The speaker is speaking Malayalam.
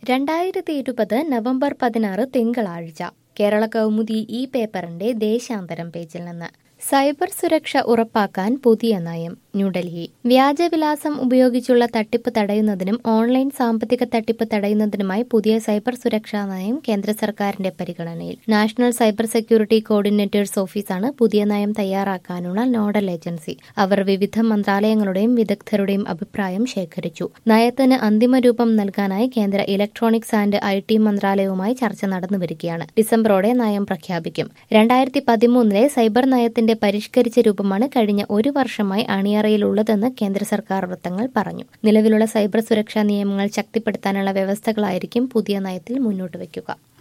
രണ്ടായിരത്തി ഇരുപത് നവംബർ പതിനാറ് തിങ്കളാഴ്ച കേരള കൗമുദി ഈ പേപ്പറിന്റെ ദേശാന്തരം പേജിൽ നിന്ന് സൈബർ സുരക്ഷ ഉറപ്പാക്കാൻ പുതിയ നയം ന്യൂഡൽഹി വ്യാജവിലാസം ഉപയോഗിച്ചുള്ള തട്ടിപ്പ് തടയുന്നതിനും ഓൺലൈൻ സാമ്പത്തിക തട്ടിപ്പ് തടയുന്നതിനുമായി പുതിയ സൈബർ സുരക്ഷാ നയം കേന്ദ്ര സർക്കാരിന്റെ പരിഗണനയിൽ നാഷണൽ സൈബർ സെക്യൂരിറ്റി കോർഡിനേറ്റേഴ്സ് ഓഫീസാണ് പുതിയ നയം തയ്യാറാക്കാനുള്ള നോഡൽ ഏജൻസി അവർ വിവിധ മന്ത്രാലയങ്ങളുടെയും വിദഗ്ധരുടെയും അഭിപ്രായം ശേഖരിച്ചു നയത്തിന് അന്തിമ രൂപം നൽകാനായി കേന്ദ്ര ഇലക്ട്രോണിക്സ് ആൻഡ് ഐ ടി മന്ത്രാലയവുമായി ചർച്ച നടന്നുവരികയാണ് ഡിസംബറോടെ നയം പ്രഖ്യാപിക്കും രണ്ടായിരത്തി പതിമൂന്നിലെ സൈബർ നയത്തിന്റെ പരിഷ്കരിച്ച രൂപമാണ് കഴിഞ്ഞ ഒരു വർഷമായി അണിയറയിലുള്ളതെന്ന് കേന്ദ്ര സർക്കാർ വൃത്തങ്ങൾ പറഞ്ഞു നിലവിലുള്ള സൈബർ സുരക്ഷാ നിയമങ്ങൾ ശക്തിപ്പെടുത്താനുള്ള വ്യവസ്ഥകളായിരിക്കും പുതിയ നയത്തിൽ മുന്നോട്ട് വയ്ക്കുക